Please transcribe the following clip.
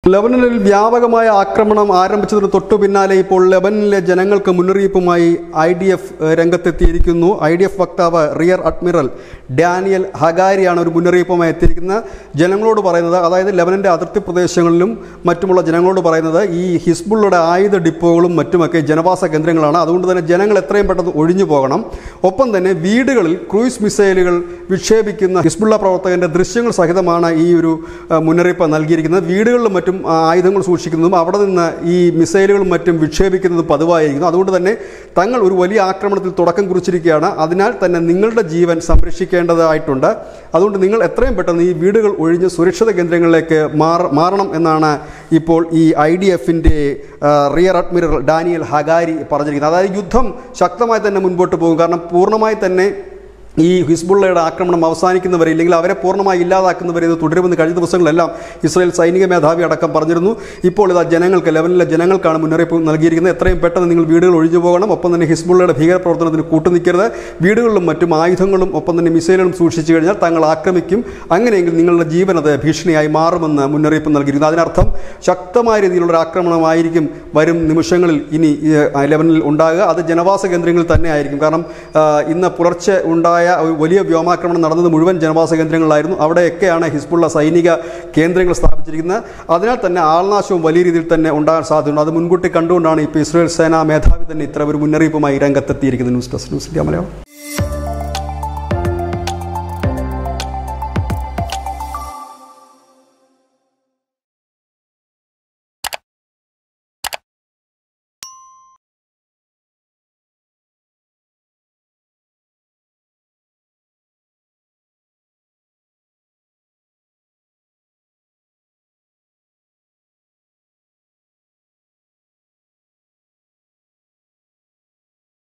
ലബനനിൽ വ്യാപകമായ ആക്രമണം ആരംഭിച്ചതിന് തൊട്ടു പിന്നാലെ ഇപ്പോൾ ലബനനിലെ ജനങ്ങൾക്ക് മുന്നറിയിപ്പുമായി ഐ ഡി എഫ് രംഗത്തെത്തിയിരിക്കുന്നു ഐ ഡി എഫ് വക്താവ് റിയർ അഡ്മിറൽ ഡാനിയൽ ഹഗാരിയാണ് ഒരു മുന്നറിയിപ്പുമായി എത്തിയിരിക്കുന്നത് ജനങ്ങളോട് പറയുന്നത് അതായത് ലബനന്റെ അതിർത്തി പ്രദേശങ്ങളിലും മറ്റുമുള്ള ജനങ്ങളോട് പറയുന്നത് ഈ ഹിസ്ബുള്ളയുടെ ആയുധ ഡിപ്പോകളും മറ്റുമൊക്കെ ജനവാസ കേന്ദ്രങ്ങളാണ് അതുകൊണ്ട് തന്നെ ജനങ്ങൾ എത്രയും പെട്ടെന്ന് ഒഴിഞ്ഞു പോകണം ഒപ്പം തന്നെ വീടുകളിൽ ക്രൂയിസ് മിസൈലുകൾ വിക്ഷേപിക്കുന്ന ഹിസ്ബുള്ള പ്രവർത്തകന്റെ ദൃശ്യങ്ങൾ സഹിതമാണ് ഈ ഒരു ആ, മുന്നറിയിപ്പ് നൽകിയിരിക്കുന്നത് വീടുകളിലും മറ്റും ആ, ആയുധങ്ങൾ സൂക്ഷിക്കുന്നതും അവിടെ നിന്ന് ഈ മിസൈലുകളും മറ്റും വിക്ഷേപിക്കുന്നതും പതിവായിരിക്കുന്നു അതുകൊണ്ട് തന്നെ തങ്ങൾ ഒരു വലിയ ആക്രമണത്തിൽ തുടക്കം കുറിച്ചിരിക്കുകയാണ് അതിനാൽ തന്നെ നിങ്ങളുടെ ജീവൻ സംരക്ഷിക്കേണ്ടതായിട്ടുണ്ട് അതുകൊണ്ട് നിങ്ങൾ എത്രയും പെട്ടെന്ന് ഈ വീടുകൾ ഒഴിഞ്ഞ് സുരക്ഷിത കേന്ദ്രങ്ങളിലേക്ക് മാറ മാറണം എന്നാണ് ഇപ്പോൾ ഈ ഐ ഡി എഫിൻ്റെ റിയർ അഡ്മിറൽ ഡാനിയൽ ഹഗാരി പറഞ്ഞിരിക്കുന്നത് അതായത് യുദ്ധം ശക്തമായി തന്നെ മുൻപോട്ട് പോകും കാരണം പൂർണ്ണമായി തന്നെ ഈ ഹിസ്ബുള്ളയുടെ ആക്രമണം അവസാനിക്കുന്നവരെ ഇല്ലെങ്കിൽ അവരെ പൂർണ്ണമായി ഇല്ലാതാക്കുന്നവരെ ഇത് തുടരുമെന്ന് കഴിഞ്ഞ ദിവസങ്ങളെല്ലാം ഇസ്രായേൽ സൈനിക മേധാവി അടക്കം പറഞ്ഞിരുന്നു ഇപ്പോൾ ഇതാ ജനങ്ങൾക്ക് ലെവനിലെ ജനങ്ങൾക്കാണ് മുന്നറിയിപ്പ് നൽകിയിരിക്കുന്നത് എത്രയും പെട്ടെന്ന് നിങ്ങൾ വീടുകൾ ഒഴിഞ്ഞു പോകണം ഒപ്പം തന്നെ ഹിസ്ബുള്ളയുടെ ഭീകരപ്രവർത്തനത്തിന് കൂട്ടുനിൽക്കരുത് വീടുകളിലും മറ്റും ആയുധങ്ങളും ഒപ്പം തന്നെ മിസൈലുകളും സൂക്ഷിച്ചു കഴിഞ്ഞാൽ തങ്ങൾ ആക്രമിക്കും അങ്ങനെയെങ്കിൽ നിങ്ങളുടെ ജീവൻ അത് ഭീഷണിയായി മാറുമെന്ന് മുന്നറിയിപ്പ് നൽകിയിരുന്നു അതിനർത്ഥം ശക്തമായ രീതിയിലുള്ള ഒരു ആക്രമണമായിരിക്കും വരും നിമിഷങ്ങളിൽ ഇനി ഈ, ആ, ലെബനനിൽ ഉണ്ടാകുക അത് ജനവാസ കേന്ദ്രങ്ങളിൽ തന്നെ ആയിരിക്കും കാരണം ആ, ഇന്ന് പുലർച്ചെ ഉണ്ടായ ഒരു വലിയ വ്യോമാക്രമണം നടന്നത് മുഴുവൻ ജനവാസ കേന്ദ്രങ്ങളിലായിരുന്നു അവിടെയൊക്കെയാണ് ഹിസ്ബുള്ള സൈനിക കേന്ദ്രങ്ങൾ സ്ഥാപിച്ചിരിക്കുന്നത് അതിനാൽ തന്നെ ആൾനാശവും വലിയ രീതിയിൽ തന്നെ ഉണ്ടാകാൻ സാധ്യതയുണ്ട് അത് മുൻകൂട്ടി കണ്ടുകൊണ്ടാണ് ഇപ്പോൾ ഇസ്രായേൽ സേനാ മേധാവി തന്നെ ഇത്തരം ഒരു മുന്നറിയിപ്പുമായി രംഗത്തെത്തിയിരിക്കുന്നത് news desk news India Malayalam